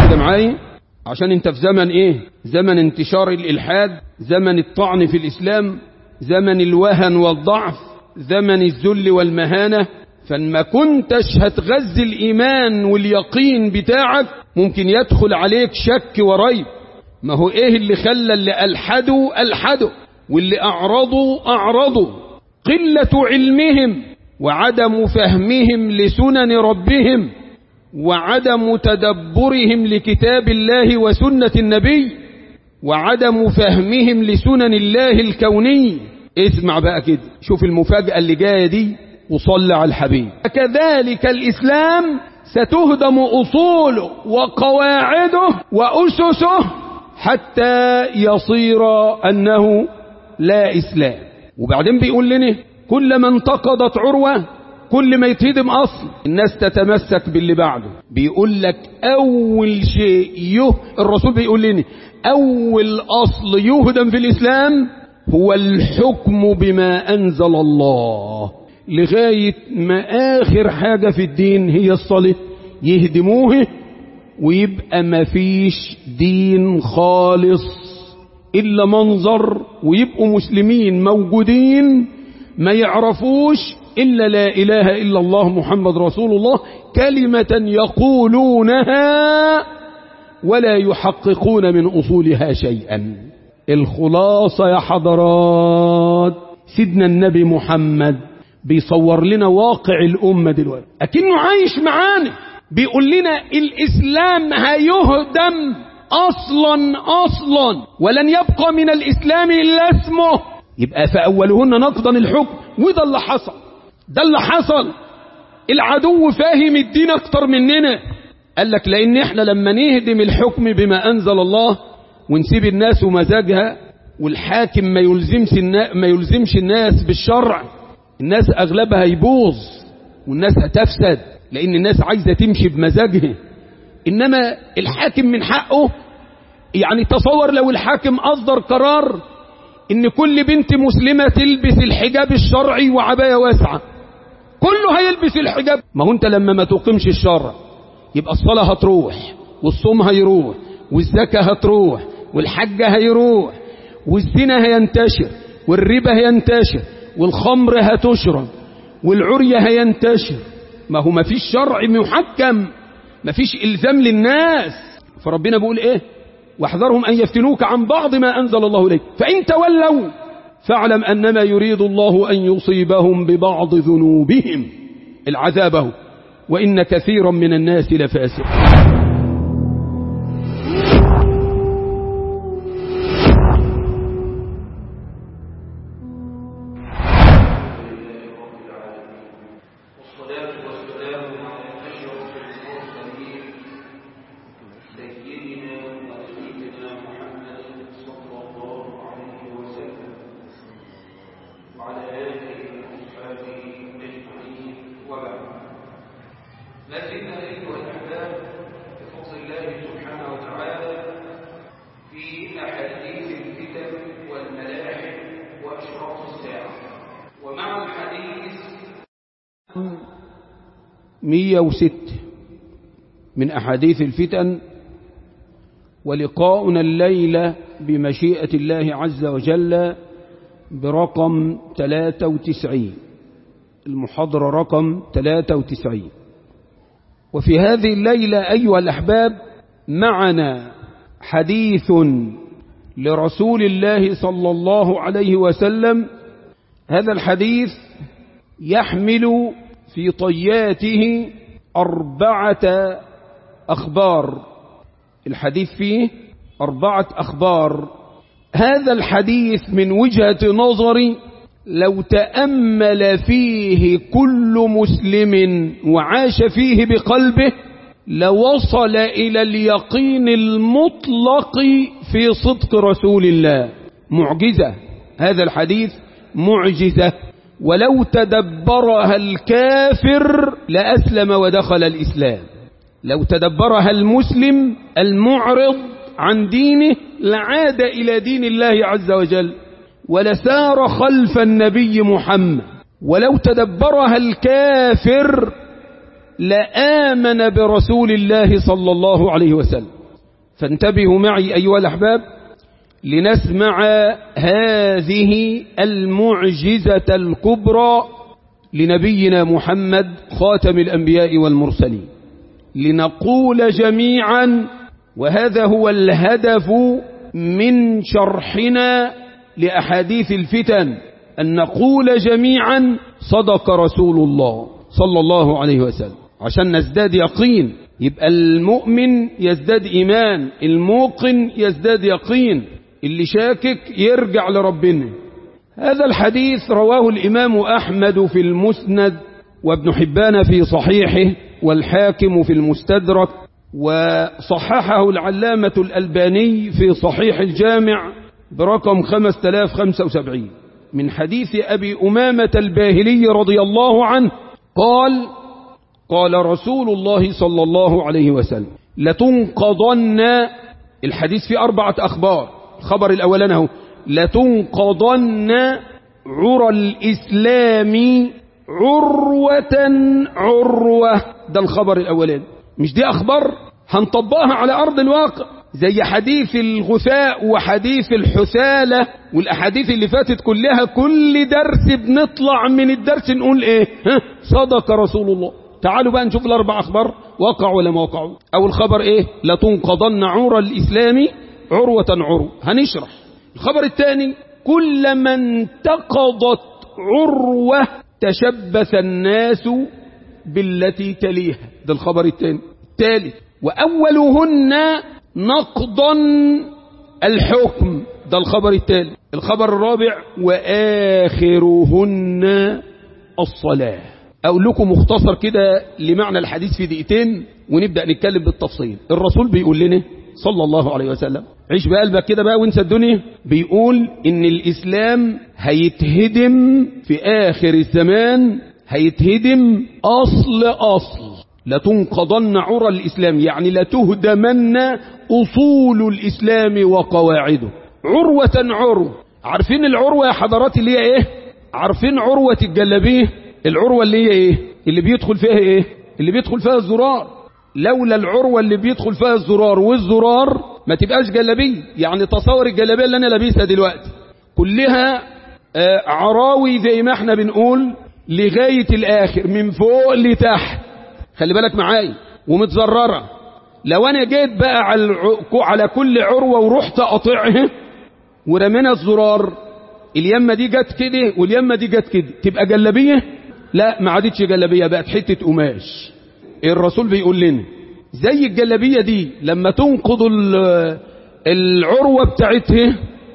كده معايا عشان انت في زمن ايه زمن انتشار الالحاد زمن الطعن في الاسلام زمن الوهن والضعف زمن الذل والمهانة فما كنتش هتغذي الايمان واليقين بتاعك ممكن يدخل عليك شك وريب ما هو ايه اللي خلى اللي الحدوا الحدوا واللي اعرضوا اعرضوا قلة علمهم وعدم فهمهم لسنن ربهم وعدم تدبرهم لكتاب الله وسنة النبي وعدم فهمهم لسنن الله الكوني اسمع بقى كده شوف المفاجأة اللي جاية دي وصل على الحبيب كذلك الإسلام ستهدم أصوله وقواعده وأسسه حتى يصير أنه لا إسلام وبعدين بيقول لنا كل ما انتقضت عروة كل ما يتهدم أصل الناس تتمسك باللي بعده بيقول لك أول شيء يه الرسول بيقول لنا أول أصل يهدم في الإسلام هو الحكم بما أنزل الله لغاية ما آخر حاجة في الدين هي الصلاة يهدموه ويبقى ما فيش دين خالص إلا منظر ويبقوا مسلمين موجودين ما يعرفوش إلا لا إله إلا الله محمد رسول الله كلمة يقولونها ولا يحققون من أصولها شيئا الخلاصة يا حضرات سيدنا النبي محمد بيصور لنا واقع الأمة دلوقتي أكنه عايش معانا بيقول لنا الإسلام هيهدم أصلا أصلا ولن يبقى من الإسلام إلا اسمه يبقى فأولهن نقضا الحكم وده اللي حصل ده اللي حصل العدو فاهم الدين أكتر مننا قال لك لأن احنا لما نهدم الحكم بما أنزل الله ونسيب الناس ومزاجها والحاكم ما يلزمش ما يلزمش الناس بالشرع الناس أغلبها يبوظ والناس هتفسد لأن الناس عايزة تمشي بمزاجها إنما الحاكم من حقه يعني تصور لو الحاكم أصدر قرار إن كل بنت مسلمة تلبس الحجاب الشرعي وعباية واسعة كله هيلبس الحجاب ما هو أنت لما ما تقيمش الشرع يبقى الصلاة هتروح والصوم هيروح والزكاة هتروح والحج هيروح والزنا هينتشر والربا هينتشر والخمر هتشرب والعري هينتشر ما هو ما فيش شرع محكم ما فيش إلزام للناس فربنا بيقول إيه واحذرهم أن يفتنوك عن بعض ما أنزل الله إليك فإن تولوا فاعلم أنما يريد الله أن يصيبهم ببعض ذنوبهم العذابه وإن كثيرا من الناس لفاسق مية وست من أحاديث الفتن ولقاؤنا الليلة بمشيئة الله عز وجل برقم 93 المحاضرة رقم 93 وفي هذه الليلة أيها الأحباب معنا حديث لرسول الله صلى الله عليه وسلم هذا الحديث يحمل في طياته أربعة أخبار الحديث فيه أربعة أخبار هذا الحديث من وجهة نظري لو تأمل فيه كل مسلم وعاش فيه بقلبه لوصل إلى اليقين المطلق في صدق رسول الله معجزة هذا الحديث معجزة ولو تدبرها الكافر لأسلم ودخل الإسلام لو تدبرها المسلم المعرض عن دينه لعاد إلى دين الله عز وجل ولسار خلف النبي محمد ولو تدبرها الكافر لآمن برسول الله صلى الله عليه وسلم فانتبهوا معي أيها الأحباب لنسمع هذه المعجزة الكبرى لنبينا محمد خاتم الأنبياء والمرسلين لنقول جميعا وهذا هو الهدف من شرحنا لأحاديث الفتن أن نقول جميعا صدق رسول الله صلى الله عليه وسلم عشان نزداد يقين يبقى المؤمن يزداد إيمان الموقن يزداد يقين اللي شاكك يرجع لربنا هذا الحديث رواه الإمام أحمد في المسند وابن حبان في صحيحه والحاكم في المستدرك وصححه العلامة الألباني في صحيح الجامع برقم 5075 من حديث أبي أمامة الباهلي رضي الله عنه قال قال رسول الله صلى الله عليه وسلم لتنقضن الحديث في أربعة أخبار الخبر الأولاني هو لتنقضن عرى الإسلام عروة عروة ده الخبر الأولاني مش دي أخبار هنطبقها على أرض الواقع زي حديث الغثاء وحديث الحثالة والأحاديث اللي فاتت كلها كل درس بنطلع من الدرس نقول ايه ها صدق رسول الله تعالوا بقى نشوف الأربع أخبار وقعوا ولا ما وقعوا أو الخبر ايه لتنقضن عور الإسلام عروة عروة هنشرح الخبر الثاني كلما انتقضت عروة تشبث الناس بالتي تليها ده الخبر الثاني الثالث وأولهن نقضا الحكم ده الخبر الثالث الخبر الرابع وآخرهن الصلاة أقول لكم مختصر كده لمعنى الحديث في دقيقتين ونبدأ نتكلم بالتفصيل الرسول بيقول لنا صلى الله عليه وسلم عيش بقلبك كده بقى وانسى الدنيا بيقول ان الإسلام هيتهدم في آخر الزمان هيتهدم أصل أصل لتنقضن عرى الإسلام يعني لتهدمن أصول الإسلام وقواعده عروة عروة عارفين العروة يا حضرات اللي هي ايه عارفين عروة الجلابيه العروة اللي هي ايه اللي بيدخل فيها ايه اللي بيدخل فيها الزرار لولا العروة اللي بيدخل فيها الزرار والزرار ما تبقاش جلابيه يعني تصور الجلابيه اللي انا لابسها دلوقتي كلها آه عراوي زي ما احنا بنقول لغاية الاخر من فوق لتحت خلي بالك معايا ومتزررة لو انا جيت بقى على, الع... على كل عروة ورحت اقطعها ورمينا الزرار اليمة دي جت كده واليمة دي جت كده تبقى جلابية لا ما عادتش جلابية بقت حتة قماش الرسول بيقول لنا زي الجلابية دي لما تنقض العروة بتاعتها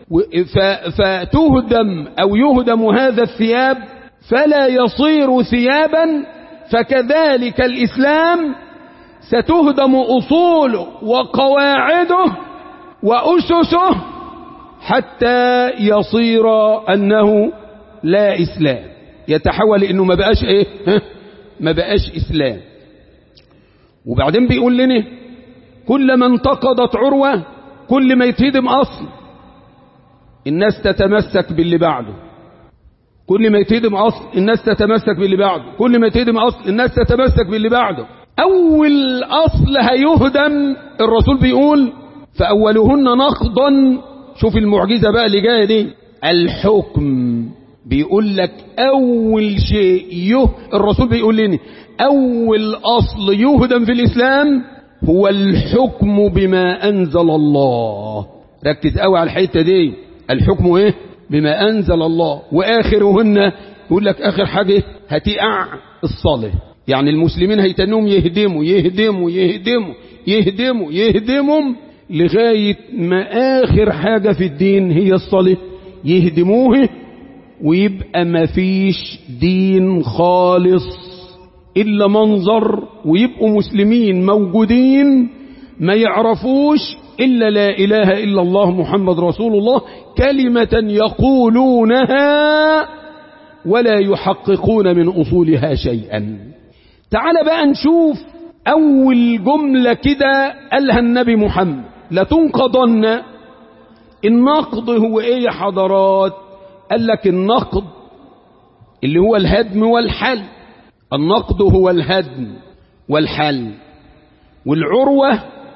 فتهدم او يهدم هذا الثياب فلا يصير ثيابا فكذلك الإسلام ستهدم أصوله وقواعده وأسسه حتى يصير أنه لا إسلام يتحول إنه ما بقاش إيه ما بقاش إسلام وبعدين بيقول لنا كلما انتقضت عروة كل ما يتهدم أصل الناس تتمسك باللي بعده كل ما يتهدم أصل الناس تتمسك باللي بعده كل ما يتهدم أصل الناس تتمسك باللي بعده أول أصل هيهدم الرسول بيقول فأولهن نقضا شوف المعجزة بقى اللي جاية دي الحكم بيقول لك أول شيء يه الرسول بيقول لنا أول أصل يهدم في الإسلام هو الحكم بما أنزل الله ركز قوي على الحتة دي الحكم ايه بما أنزل الله وآخرهن يقول لك آخر حاجة هتقع الصلاة يعني المسلمين هيتنهم يهدموا يهدموا يهدموا يهدموا يهدموا لغاية ما آخر حاجة في الدين هي الصلاة يهدموه ويبقى ما فيش دين خالص إلا منظر ويبقوا مسلمين موجودين ما يعرفوش إلا لا إله إلا الله محمد رسول الله كلمة يقولونها ولا يحققون من أصولها شيئا تعال بقى نشوف أول جملة كده قالها النبي محمد لتنقضن النقض هو ايه يا حضرات قال لك النقض اللي هو الهدم والحل النقض هو الهدم والحل والعروة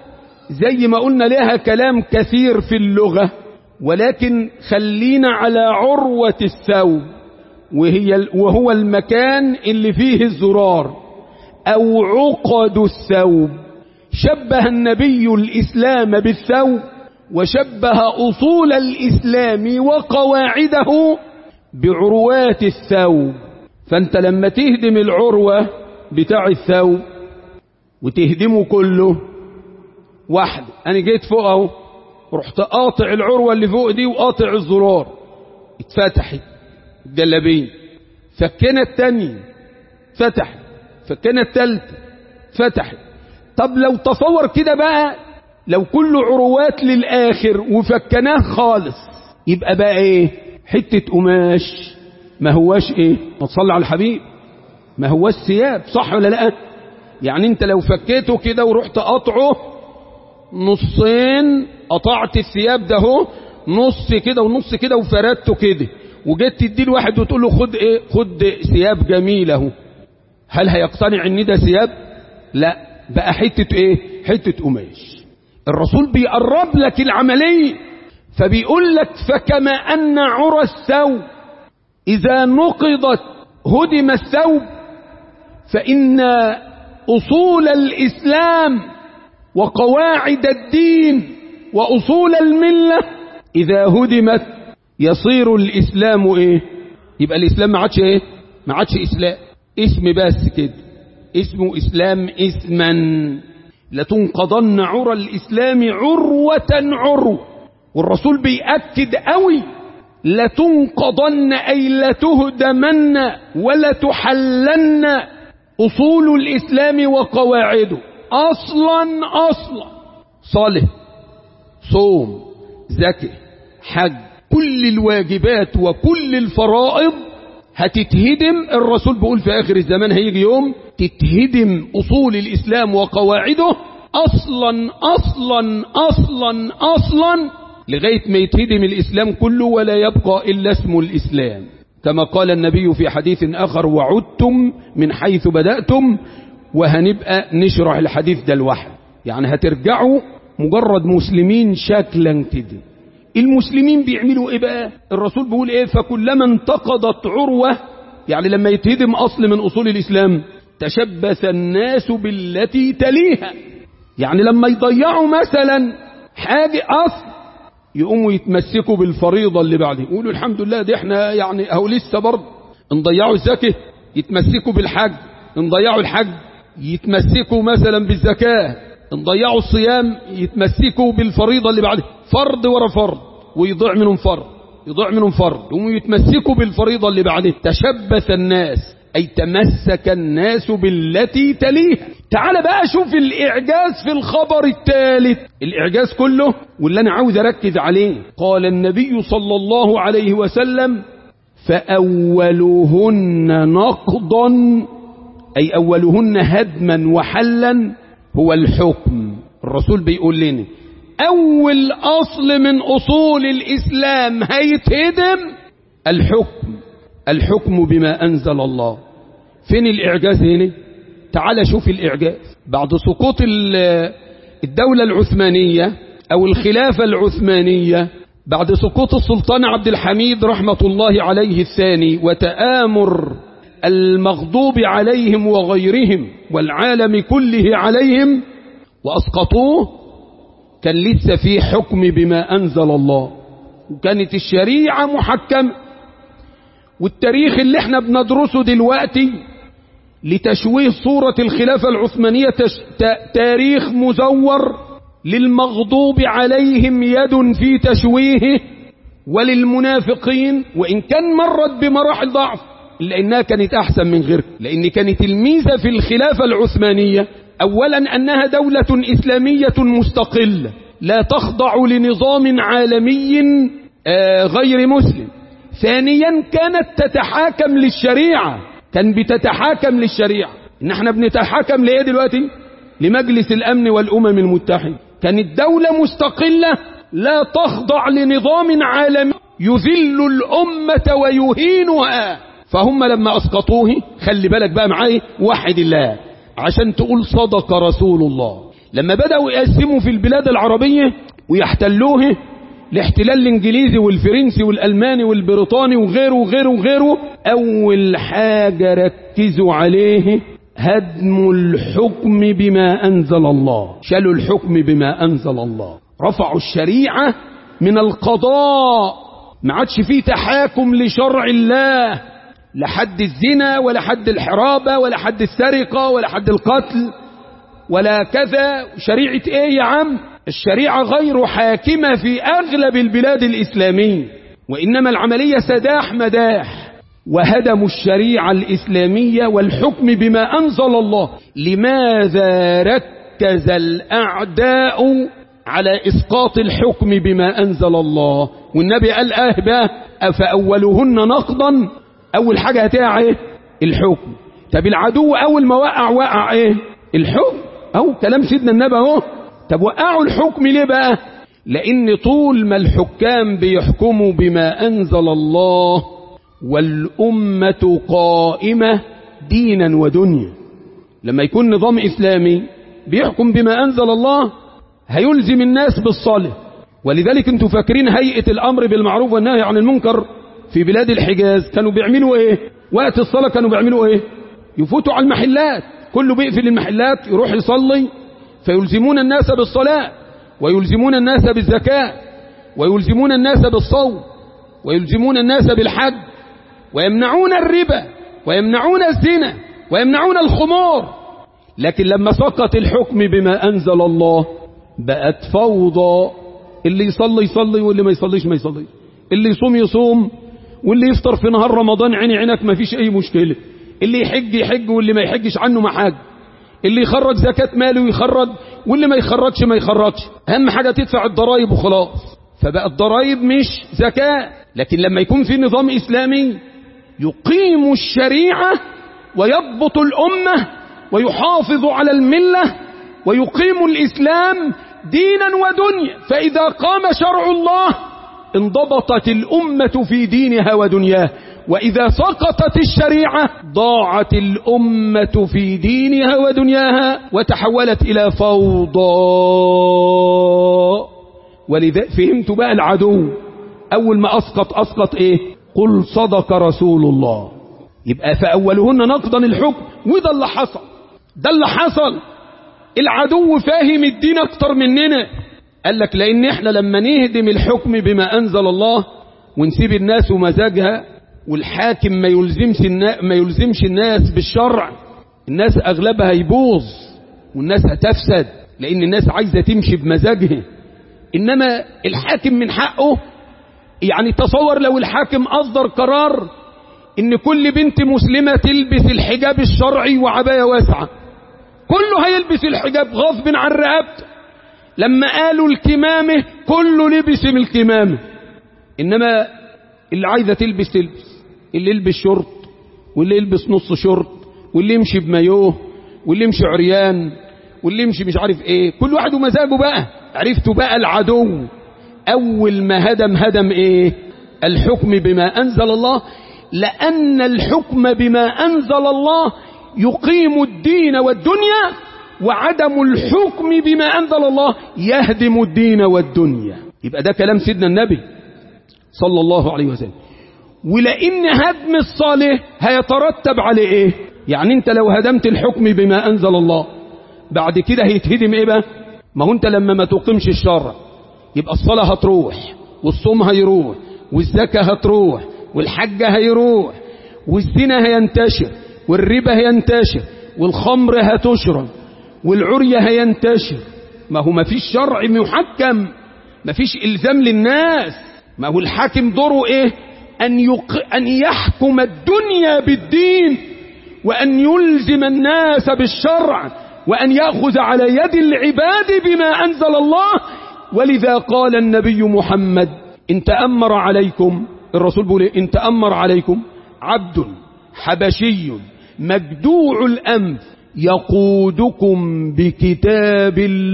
زي ما قلنا لها كلام كثير في اللغة ولكن خلينا على عروة الثوب وهي وهو المكان اللي فيه الزرار أو عقد الثوب شبه النبي الإسلام بالثوب وشبه أصول الإسلام وقواعده بعروات الثوب فأنت لما تهدم العروة بتاع الثوب وتهدمه كله واحد أنا جيت فوق أهو رحت قاطع العروة اللي فوق دي وقاطع الزرار اتفتحت الجلابيه فكنا التانية فتحت فكنا التالتة فتحت طب لو تصور كده بقى لو كل عروات للآخر وفكناه خالص يبقى بقى ايه حتة قماش ما هواش ايه ما تصلي على الحبيب ما هواش ثياب صح ولا لا يعني انت لو فكيته كده ورحت قطعه نصين قطعت الثياب ده هو نص كده ونص كده وفردته كده وجيت تدي واحد وتقول له خد ايه خد ثياب جميله اهو هل هيقتنع ان ده ثياب لا بقى حته ايه حته قماش الرسول بيقرب لك العمليه فبيقول لك فكما ان عرى الثوب اذا نقضت هدم الثوب فان اصول الاسلام وقواعد الدين واصول المله اذا هدمت يصير الإسلام إيه يبقى الإسلام ما عادش إيه ما عادش إسلام اسم بس كده اسمه إسلام اسما لتنقضن عرى الإسلام عروة عروة والرسول بيأكد قوي لتنقضن أي لتهدمن ولتحلن أصول الإسلام وقواعده أصلا أصلا صالح صوم زكي حج كل الواجبات وكل الفرائض هتتهدم الرسول بيقول في آخر الزمان هيجي يوم تتهدم أصول الإسلام وقواعده أصلا أصلا أصلا أصلا لغاية ما يتهدم الإسلام كله ولا يبقى إلا اسم الإسلام كما قال النبي في حديث آخر وعدتم من حيث بدأتم وهنبقى نشرح الحديث ده لوحده يعني هترجعوا مجرد مسلمين شكلا كده المسلمين بيعملوا ايه بقى الرسول بيقول ايه فكلما انتقضت عروة يعني لما يتهدم اصل من اصول الاسلام تشبث الناس بالتي تليها يعني لما يضيعوا مثلا حاجة اصل يقوموا يتمسكوا بالفريضة اللي بعدها يقولوا الحمد لله دي احنا يعني اهو لسه برضه نضيعوا الزكاة يتمسكوا بالحج نضيعوا الحج يتمسكوا مثلا بالزكاة نضيعوا الصيام يتمسكوا بالفريضة اللي بعدها فرض ورا فرض ويضيع منهم فرض يضيع منهم فرض يقوموا يتمسكوا بالفريضة اللي بعدها تشبث الناس أي تمسك الناس بالتي تليها تعال بقى شوف الإعجاز في الخبر الثالث الإعجاز كله واللي أنا عاوز أركز عليه قال النبي صلى الله عليه وسلم فأولهن نقضا أي أولهن هدما وحلا هو الحكم الرسول بيقول لنا أول أصل من أصول الإسلام هيتهدم الحكم الحكم بما أنزل الله فين الإعجاز هنا تعال شوف الإعجاز بعد سقوط الدولة العثمانية أو الخلافة العثمانية بعد سقوط السلطان عبد الحميد رحمة الله عليه الثاني وتآمر المغضوب عليهم وغيرهم والعالم كله عليهم وأسقطوه كان لسه في حكم بما أنزل الله وكانت الشريعة محكمة والتاريخ اللي احنا بندرسه دلوقتي لتشويه صورة الخلافة العثمانية تاريخ مزور للمغضوب عليهم يد في تشويهه وللمنافقين وإن كان مرت بمراحل ضعف إلا إنها كانت أحسن من غيرها لأن كانت الميزة في الخلافة العثمانية أولا أنها دولة إسلامية مستقلة لا تخضع لنظام عالمي غير مسلم ثانيا كانت تتحاكم للشريعة كان بتتحاكم للشريعة إن احنا بنتحاكم لإيه دلوقتي لمجلس الأمن والأمم المتحدة كانت دولة مستقلة لا تخضع لنظام عالمي يذل الأمة ويهينها فهم لما أسقطوه خلي بالك بقى معاي وحد الله عشان تقول صدق رسول الله لما بدأوا يقسموا في البلاد العربية ويحتلوه الاحتلال الانجليزي والفرنسي والالماني والبريطاني وغيره وغيره وغيره اول حاجة ركزوا عليه هدم الحكم بما انزل الله شالوا الحكم بما انزل الله رفعوا الشريعة من القضاء ما عادش فيه تحاكم لشرع الله لا حد الزنا ولا حد الحرابة ولا حد السرقة ولا حد القتل ولا كذا شريعة ايه يا عم الشريعة غير حاكمة في اغلب البلاد الاسلامية وانما العملية سداح مداح وهدموا الشريعة الاسلامية والحكم بما انزل الله لماذا ركز الاعداء على اسقاط الحكم بما انزل الله والنبي قال اه بقى افاولهن نقضا اول حاجة هتقع ايه الحكم طب العدو اول ما وقع وقع ايه الحكم اهو كلام سيدنا النبي اهو طب وقعوا الحكم ليه بقى لان طول ما الحكام بيحكموا بما انزل الله والامه قائمه دينا ودنيا لما يكون نظام اسلامي بيحكم بما انزل الله هيلزم الناس بالصلاه ولذلك انتوا فاكرين هيئه الامر بالمعروف والنهي عن المنكر في بلاد الحجاز كانوا بيعملوا ايه وقت الصلاه كانوا بيعملوا ايه يفوتوا على المحلات كله بيقفل المحلات يروح يصلي فيلزمون الناس بالصلاة ويلزمون الناس بالزكاة ويلزمون الناس بالصوم ويلزمون الناس بالحج ويمنعون الربا ويمنعون الزنا ويمنعون الخمور لكن لما سقط الحكم بما أنزل الله بقت فوضى اللي يصلي يصلي واللي ما يصليش ما يصلي اللي يصوم يصوم واللي يفطر في نهار رمضان عيني عينك ما فيش أي مشكلة اللي يحج يحج واللي ما يحجش عنه ما حاج اللي يخرج زكاة ماله يخرج واللي ما يخرجش ما يخرجش اهم حاجة تدفع الضرائب وخلاص فبقى الضرائب مش زكاة لكن لما يكون في نظام اسلامي يقيم الشريعة ويضبط الامة ويحافظ على الملة ويقيم الاسلام دينا ودنيا فاذا قام شرع الله انضبطت الامة في دينها ودنياها وإذا سقطت الشريعة ضاعت الأمة في دينها ودنياها وتحولت إلى فوضى ولذا فهمت بقى العدو أول ما أسقط أسقط إيه قل صدق رسول الله يبقى فأولهن نقضا الحكم وده اللي حصل ده اللي حصل العدو فاهم الدين أكتر مننا قال لك لأن إحنا لما نهدم الحكم بما أنزل الله ونسيب الناس ومزاجها والحاكم ما يلزمش ما يلزمش الناس بالشرع الناس اغلبها يبوظ والناس هتفسد لان الناس عايزه تمشي بمزاجها انما الحاكم من حقه يعني تصور لو الحاكم اصدر قرار ان كل بنت مسلمه تلبس الحجاب الشرعي وعبايه واسعه كله هيلبس الحجاب غصب عن رقبته لما قالوا الكمامه كله لبس من الكمامه انما اللي عايزه تلبس تلبس اللي يلبس شورت واللي يلبس نص شورت واللي يمشي بمايوه واللي يمشي عريان واللي يمشي مش عارف ايه كل واحد ومزاجه بقى عرفتوا بقى العدو اول ما هدم هدم ايه الحكم بما انزل الله لان الحكم بما انزل الله يقيم الدين والدنيا وعدم الحكم بما انزل الله يهدم الدين والدنيا يبقى ده كلام سيدنا النبي صلى الله عليه وسلم ولأن هدم الصالح هيترتب عليه ايه يعني انت لو هدمت الحكم بما انزل الله بعد كده هيتهدم ايه بقى ما هو انت لما ما تقيمش الشرع يبقى الصلاة هتروح والصوم هيروح والزكاة هتروح والحج هيروح والزنا هينتشر والربا هينتشر والخمر هتشرب والعرية هينتشر ما هو ما فيش شرع محكم ما فيش إلزام للناس ما هو الحاكم دوره ايه أن, يق... أن يحكم الدنيا بالدين وأن يلزم الناس بالشرع وأن يأخذ على يد العباد بما أنزل الله ولذا قال النبي محمد إن تأمر عليكم الرسول بيقول إيه؟ إن تأمر عليكم عبد حبشي مجدوع الأنف يقودكم بكتاب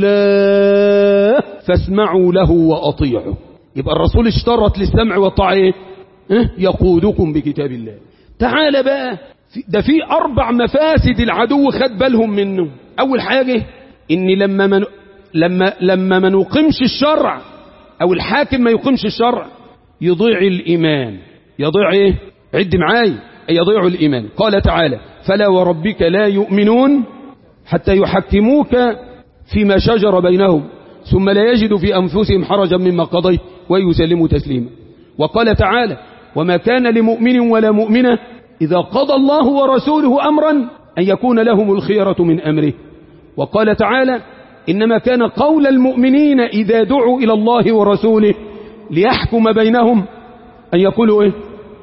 الله فاسمعوا له وأطيعوا يبقى الرسول اشترط للسمع والطاعة ايه يقودكم بكتاب الله تعال بقى ده في أربع مفاسد العدو خد بالهم منه أول حاجة ان لما من لما لما ما نقيمش الشرع او الحاكم ما يقيمش الشرع يضيع الايمان يضيع ايه عد معاي يضيع الايمان قال تعالى فلا وربك لا يؤمنون حتى يحكموك فيما شجر بينهم ثم لا يجدوا في انفسهم حرجا مما قضيت ويسلموا تسليما وقال تعالى وما كان لمؤمن ولا مؤمنه اذا قضى الله ورسوله امرا ان يكون لهم الخيره من امره وقال تعالى إنما كان قول المؤمنين إذا دعوا إلى الله ورسوله ليحكم بينهم أن يقولوا إيه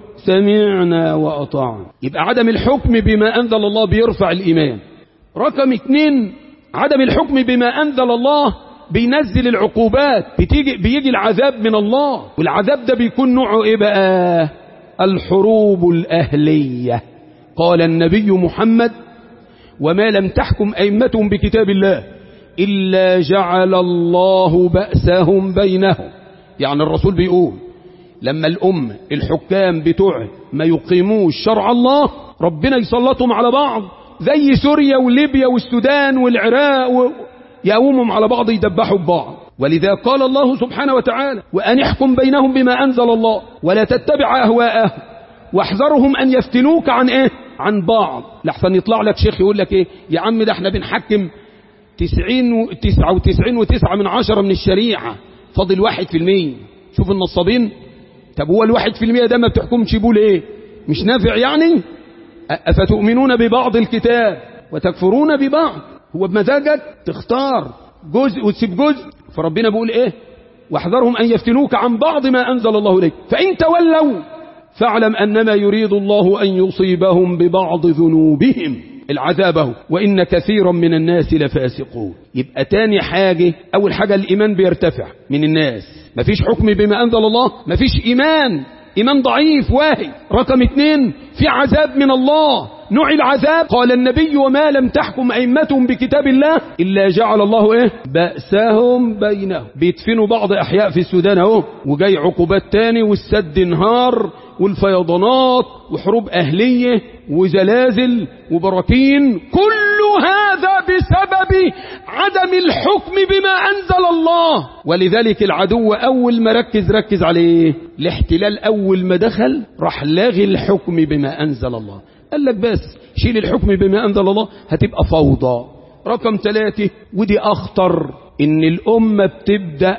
سمعنا وأطعنا يبقى عدم الحكم بما أنزل الله بيرفع الإيمان رقم اتنين عدم الحكم بما أنزل الله بينزل العقوبات بتيجي بيجي العذاب من الله والعذاب ده بيكون نوعه ايه بقى الحروب الأهلية قال النبي محمد وما لم تحكم أئمتهم بكتاب الله إلا جعل الله بأسهم بينهم يعني الرسول بيقول لما الأم الحكام بتوعه ما يقيموش شرع الله ربنا يسلطهم على بعض زي سوريا وليبيا والسودان والعراق و... يقومهم على بعض يدبحوا ببعض ولذا قال الله سبحانه وتعالى وأن احكم بينهم بما أنزل الله ولا تتبع أهواءهم واحذرهم أن يفتنوك عن إيه عن بعض لحسن يطلع لك شيخ يقول لك إيه يا عم ده احنا بنحكم تسعين وتسعة وتسعين وتسعة من عشرة من الشريعة فاضل واحد في المية شوف النصابين طب هو الواحد في المية ده ما بتحكمش بيه ليه مش نافع يعني أفتؤمنون ببعض الكتاب وتكفرون ببعض هو بمزاجك تختار جزء وتسيب جزء فربنا بيقول ايه واحذرهم ان يفتنوك عن بعض ما انزل الله اليك فان تولوا فاعلم انما يريد الله ان يصيبهم ببعض ذنوبهم العذابه وإن كثيرا من الناس لفاسقون يبقى تاني حاجة أول حاجة الإيمان بيرتفع من الناس مفيش حكم بما أنزل الله مفيش إيمان إيمان ضعيف واهي رقم اتنين في عذاب من الله نوع العذاب قال النبي وما لم تحكم أئمتهم بكتاب الله إلا جعل الله إيه بأسهم بينهم بيدفنوا بعض أحياء في السودان أهو وجاي عقوبات تاني والسد انهار والفيضانات وحروب أهلية وزلازل وبراكين كل هذا بسبب عدم الحكم بما أنزل الله ولذلك العدو أول ما ركز ركز عليه الاحتلال أول ما دخل راح لاغي الحكم بما أنزل الله قال لك بس شيل الحكم بما أنزل الله هتبقى فوضى رقم ثلاثة ودي أخطر إن الأمة بتبدأ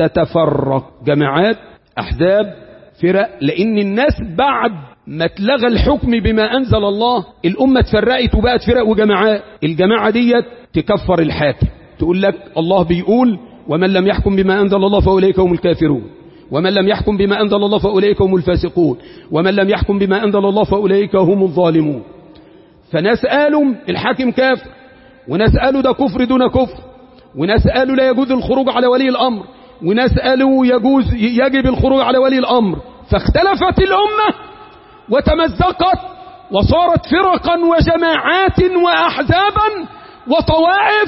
تتفرق جماعات أحزاب فرق لأن الناس بعد ما اتلغى الحكم بما أنزل الله الأمة اتفرقت وبقت فرق وجماعات الجماعة ديت تكفر الحاكم تقول لك الله بيقول ومن لم يحكم بما أنزل الله فأولئك هم الكافرون ومن لم يحكم بما أنزل الله فأولئك هم الفاسقون ومن لم يحكم بما أنزل الله فأولئك هم الظالمون فناس قالوا الحاكم كافر وناس قالوا ده كفر دون كفر وناس قالوا لا يجوز الخروج على ولي الأمر وناس قالوا يجوز يجب الخروج على ولي الأمر فاختلفت الأمة وتمزقت وصارت فرقا وجماعات وأحزابا وطوائف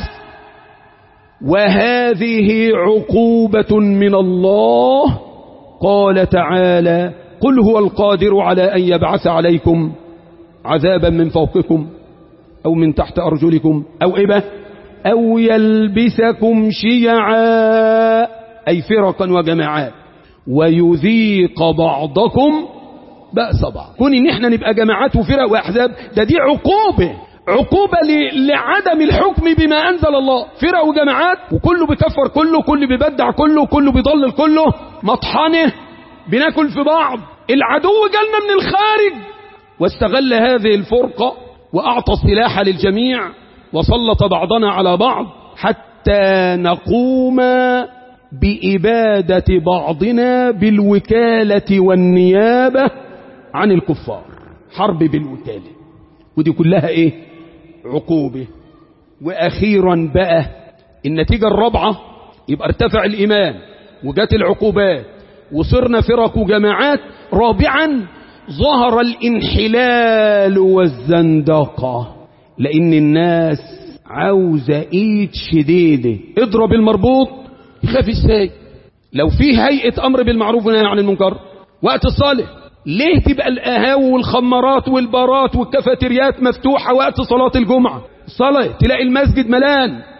وهذه عقوبة من الله قال تعالى قل هو القادر على أن يبعث عليكم عذابا من فوقكم أو من تحت أرجلكم أو إبه أو يلبسكم شيعا أي فرقا وجماعات ويذيق بعضكم بأس بعض كون ان احنا نبقى جماعات وفرق واحزاب ده دي عقوبة عقوبة لعدم الحكم بما أنزل الله فرق وجماعات وكله بيكفر كله كله بيبدع كله كله بيضلل كله مطحنه بناكل في بعض العدو جالنا من الخارج واستغل هذه الفرقة وأعطى السلاح للجميع وسلط بعضنا على بعض حتى نقوم بإبادة بعضنا بالوكالة والنيابة عن الكفار حرب بالوكالة ودي كلها ايه عقوبة واخيرا بقى النتيجة الرابعة يبقى ارتفع الايمان وجات العقوبات وصرنا فرق وجماعات رابعا ظهر الانحلال والزندقة لان الناس عاوزة ايد شديدة اضرب المربوط يخاف ازاي لو في هيئة امر بالمعروف ونهي عن المنكر وقت الصالح ليه تبقى القهاوي والخمارات والبارات والكافيتريات مفتوحة وقت صلاة الجمعة صلاة تلاقي المسجد ملان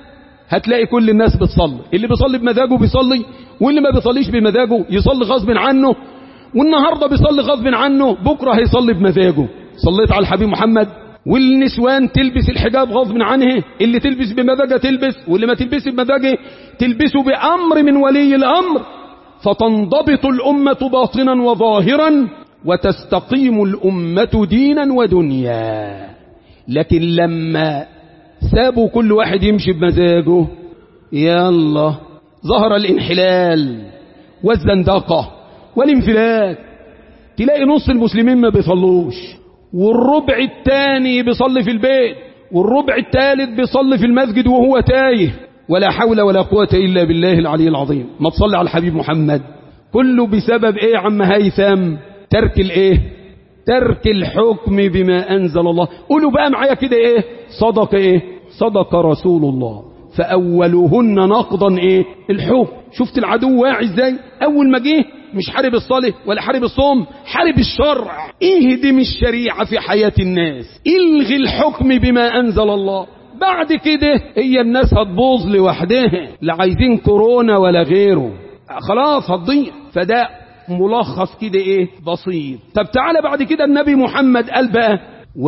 هتلاقي كل الناس بتصلي اللي بيصلي بمزاجه بيصلي واللي ما بيصليش بمزاجه يصلي غصب عنه والنهاردة بيصلي غصب عنه بكرة هيصلي بمزاجه صليت على الحبيب محمد والنسوان تلبس الحجاب غصب عنها اللي تلبس بمزاجها تلبس واللي ما تلبس بمزاجها تلبسه بأمر من ولي الأمر فتنضبط الأمة باطنا وظاهرا وتستقيم الأمة دينا ودنيا لكن لما سابوا كل واحد يمشي بمزاجه يا الله ظهر الانحلال والزندقة والانفلات تلاقي نص المسلمين ما بيصلوش والربع الثاني بيصلي في البيت والربع الثالث بيصلي في المسجد وهو تايه ولا حول ولا قوة إلا بالله العلي العظيم ما تصلي على الحبيب محمد كله بسبب ايه يا عم هيثم ترك الايه ترك الحكم بما أنزل الله قولوا بقى معايا كده ايه صدق ايه صدق رسول الله فأولهن نقضا ايه الحكم شفت العدو واعي ازاي اول ما جه مش حارب الصلاة ولا حارب الصوم حارب الشرع اهدم الشريعة في حياة الناس الغي الحكم بما انزل الله بعد كده هي الناس هتبوظ لوحدها لا عايزين كورونا ولا غيره خلاص هتضيع فده ملخص كده ايه بسيط طب تعالى بعد كده النبي محمد قال بقى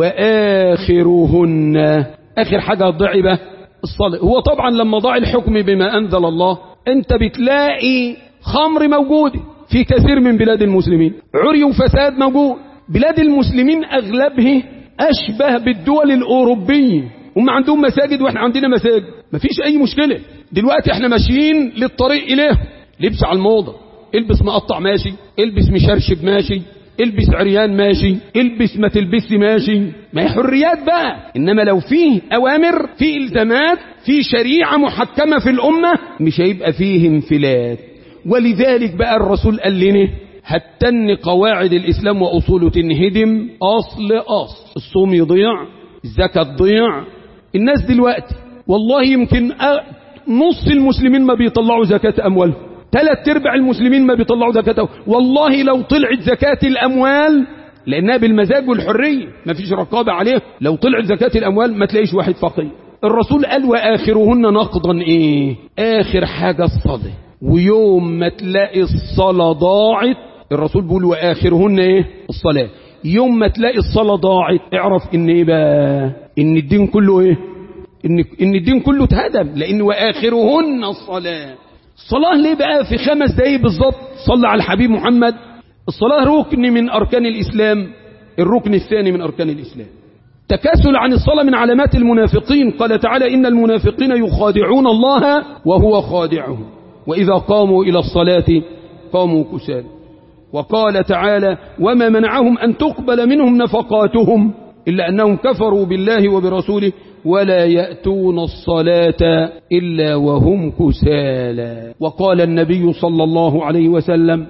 واخرهن اخر حاجة هتضيع بقى الصلاة هو طبعا لما ضاع الحكم بما انزل الله انت بتلاقي خمر موجود في كثير من بلاد المسلمين عري وفساد موجود بلاد المسلمين اغلبها اشبه بالدول الاوروبية هم عندهم مساجد واحنا عندنا مساجد مفيش اي مشكلة دلوقتي احنا ماشيين للطريق اليه لبس على الموضة البس مقطع ماشي البس مشرشب ماشي البس عريان ماشي البس ما تلبسش ماشي ما هي حريات بقى انما لو فيه اوامر في الزامات في شريعة محكمة في الامة مش هيبقى فيه انفلات ولذلك بقى الرسول قال لنا هتن قواعد الاسلام واصوله تنهدم اصل اصل الصوم يضيع الزكاة تضيع الناس دلوقتي والله يمكن نص المسلمين ما بيطلعوا زكاة اموالهم ثلاث ارباع المسلمين ما بيطلعوا زكاة والله لو طلعت زكاة الاموال لانها بالمزاج والحرية ما فيش رقابة عليه لو طلعت زكاة الاموال ما تلاقيش واحد فقير الرسول قال واخرهن نقضا ايه اخر حاجة الصلاة ويوم ما تلاقي الصلاة ضاعت الرسول بيقول واخرهن ايه الصلاة يوم ما تلاقي الصلاة ضاعت اعرف ان ايه بقى ان الدين كله ايه ان, إن الدين كله اتهدم لان واخرهن الصلاة الصلاة ليه بقى في خمس دقايق بالظبط صلى على الحبيب محمد الصلاة ركن من اركان الاسلام الركن الثاني من اركان الاسلام تكاسل عن الصلاة من علامات المنافقين قال تعالى إن المنافقين يخادعون الله وهو خادعهم وإذا قاموا إلى الصلاة قاموا كسالى وقال تعالى وما منعهم أن تقبل منهم نفقاتهم إلا أنهم كفروا بالله وبرسوله ولا يأتون الصلاة إلا وهم كسالى وقال النبي صلى الله عليه وسلم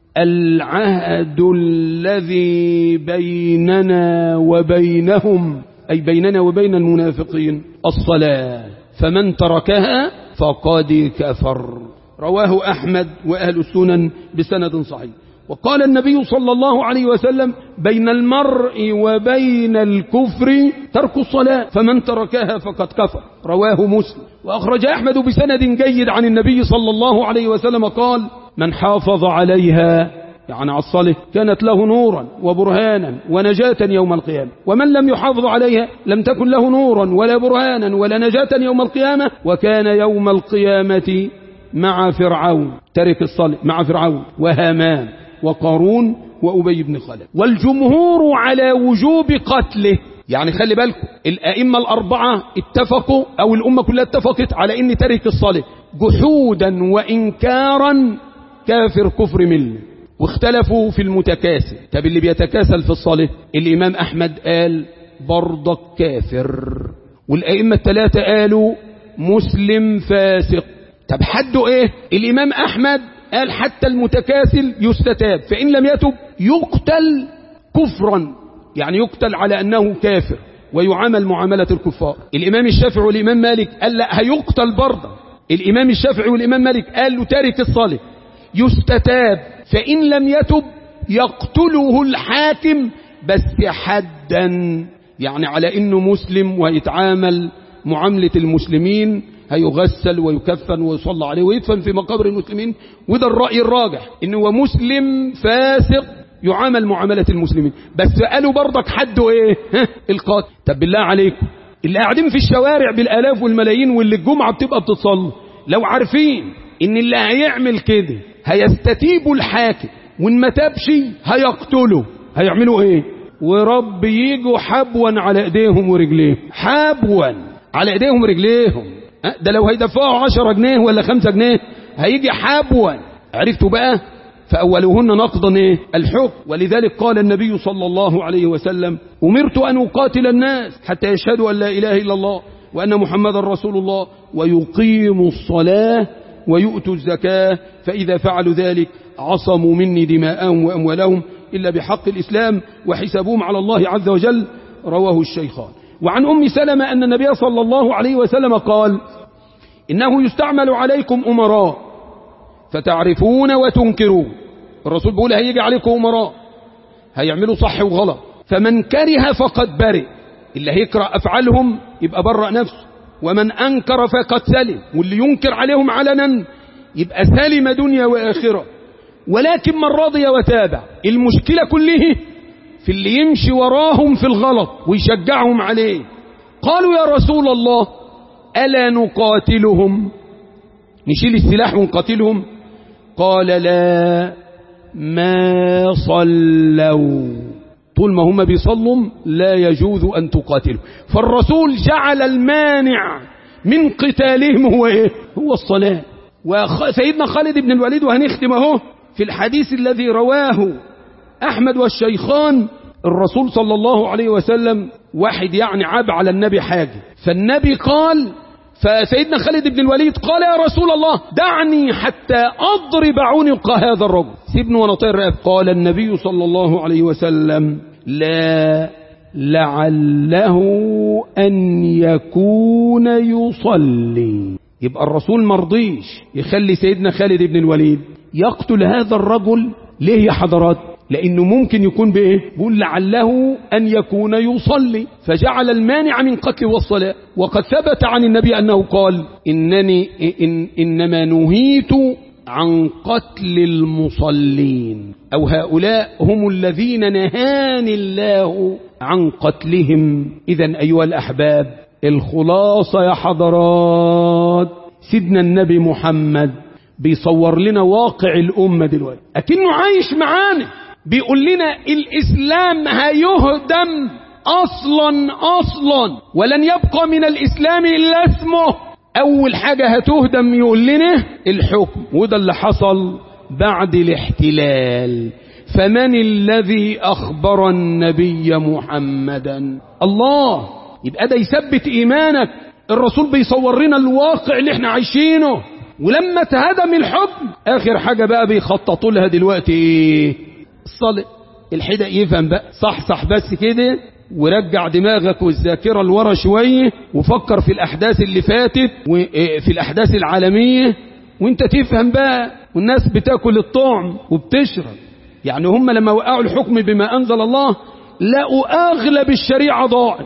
العهد الذي بيننا وبينهم أي بيننا وبين المنافقين الصلاة فمن تركها فقد كفر رواه أحمد وأهل السنن بسند صحيح وقال النبي صلى الله عليه وسلم بين المرء وبين الكفر ترك الصلاة فمن تركها فقد كفر رواه مسلم وأخرج أحمد بسند جيد عن النبي صلى الله عليه وسلم قال من حافظ عليها يعني على الصلاة كانت له نورا وبرهانا ونجاة يوم القيامة ومن لم يحافظ عليها لم تكن له نورا ولا برهانا ولا نجاة يوم القيامة وكان يوم القيامة مع فرعون ترك الصلاة مع فرعون وهامان وقارون وأبي بن خلف والجمهور على وجوب قتله يعني خلي بالكم الأئمة الأربعة اتفقوا أو الأمة كلها اتفقت على أن ترك الصلاة جحودا وإنكارا كافر كفر مله واختلفوا في المتكاسل طب اللي بيتكاسل في الصلاة الإمام أحمد قال برضك كافر والأئمة الثلاثة قالوا مسلم فاسق طب حده ايه الإمام أحمد قال حتى المتكاسل يستتاب فإن لم يتب يقتل كفرا يعني يقتل على أنه كافر ويعامل معاملة الكفار الإمام الشافعي والإمام مالك قال لا هيقتل برضه الإمام الشافعي والإمام مالك قال له تارك الصلاة يستتاب فإن لم يتب يقتله الحاكم بس حدا يعني على انه مسلم ويتعامل معاملة المسلمين هيغسل ويكفن ويصلى عليه ويدفن في مقابر المسلمين وده الرأي الراجح إن هو مسلم فاسق يعامل معاملة المسلمين بس قالوا برضك حده ايه ها القاتل طب بالله عليكم اللي قاعدين في الشوارع بالآلاف والملايين واللي الجمعة بتبقى بتتصلى لو عارفين ان اللي هيعمل كده هيستتيبوا الحاكم وان ما تابش هيقتله هيعملوا ايه ورب يجوا حبوا على ايديهم ورجليهم حبوا على ايديهم ورجليهم ده لو هيدفعوا عشرة جنيه ولا خمسة جنيه هيجي حبوا عرفتوا بقى فأولهن نقضا إيه؟ الحكم ولذلك قال النبي صلى الله عليه وسلم أمرت أن أقاتل الناس حتى يشهدوا أن لا إله إلا الله وأن محمد رسول الله ويقيموا الصلاة ويؤتوا الزكاة فإذا فعلوا ذلك عصموا مني دماءهم وأموالهم إلا بحق الإسلام وحسابهم على الله عز وجل رواه الشيخان وعن أم سلمة أن النبي صلى الله عليه وسلم قال إنه يستعمل عليكم أمراء فتعرفون وتنكرون الرسول بيقول هيجي عليكم أمراء هيعملوا صح وغلط فمن كره فقد برئ اللي هيكره أفعالهم يبقى برأ نفسه ومن أنكر فقد سلم واللي ينكر عليهم علنا يبقى سلم دنيا وآخرة ولكن من رضي وتابع المشكلة كله في اللي يمشي وراهم في الغلط ويشجعهم عليه قالوا يا رسول الله ألا نقاتلهم نشيل السلاح ونقاتلهم قال لا ما صلوا طول ما هم بيصلوا لا يجوز أن تقاتلوا فالرسول جعل المانع من قتالهم هو إيه؟ هو الصلاة وسيدنا خالد بن الوليد وهنختم اهو في الحديث الذي رواه أحمد والشيخان الرسول صلى الله عليه وسلم واحد يعني عاب على النبي حاجة فالنبي قال فسيدنا خالد بن الوليد قال يا رسول الله دعني حتى أضرب عنق هذا الرجل سيبني وانا طير رقب قال النبي صلى الله عليه وسلم لا لعله أن يكون يصلي يبقى الرسول مرضيش يخلي سيدنا خالد بن الوليد يقتل هذا الرجل ليه يا حضرات لأنه ممكن يكون بإيه بيقول لعله أن يكون يصلي فجعل المانع من قتل والصلاة وقد ثبت عن النبي أنه قال إنني إن إنما نهيت عن قتل المصلين أو هؤلاء هم الذين نهاني الله عن قتلهم إذا أيها الأحباب الخلاصة يا حضرات سيدنا النبي محمد بيصور لنا واقع الأمة دلوقتي أكنه عايش معانا بيقول لنا الإسلام هيهدم أصلا أصلا ولن يبقى من الإسلام إلا اسمه أول حاجة هتهدم يقول لنا الحكم وده اللي حصل بعد الاحتلال فمن الذي أخبر النبي محمدا الله يبقى ده يثبت إيمانك الرسول بيصور لنا الواقع اللي احنا عايشينه ولما اتهدم الحكم آخر حاجة بقى بيخططوا لها دلوقتي ايه الصلاة الحدق يفهم بقى صح صح بس كده ورجع دماغك والذاكرة لورا شوية وفكر في الأحداث اللي فاتت وفي الأحداث العالمية وانت تفهم بقى والناس بتاكل الطعم وبتشرب يعني هم لما وقعوا الحكم بما أنزل الله لقوا أغلب الشريعة ضاعت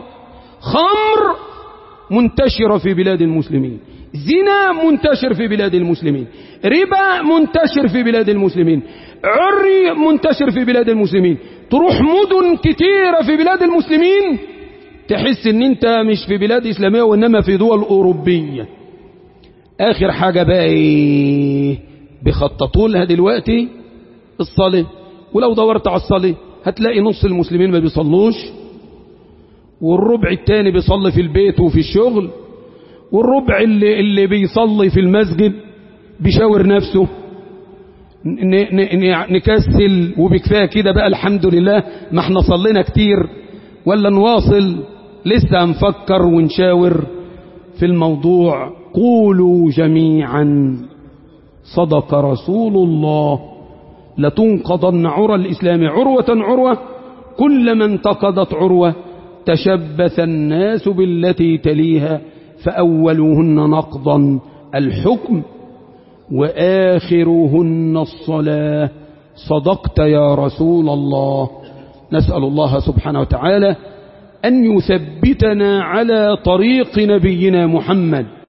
خمر منتشرة في بلاد المسلمين زنا منتشر في بلاد المسلمين ربا منتشر في بلاد المسلمين عري منتشر في بلاد المسلمين تروح مدن كتيرة في بلاد المسلمين تحس ان انت مش في بلاد اسلامية وانما في دول اوروبية اخر حاجة بقى ايه بيخططوا لها دلوقتي الصلاة ولو دورت على الصلاة هتلاقي نص المسلمين ما بيصلوش والربع التاني بيصلي في البيت وفي الشغل والربع اللي, اللي بيصلي في المسجد بيشاور نفسه نكسل وبكفايه كده بقى الحمد لله ما احنا صلينا كتير ولا نواصل لسه هنفكر ونشاور في الموضوع قولوا جميعا صدق رسول الله لتنقضن عرى الإسلام عروة عروة كلما انتقضت عروة تشبث الناس بالتي تليها فأولهن نقضا الحكم وآخرهن الصلاة صدقت يا رسول الله نسأل الله سبحانه وتعالى أن يثبتنا على طريق نبينا محمد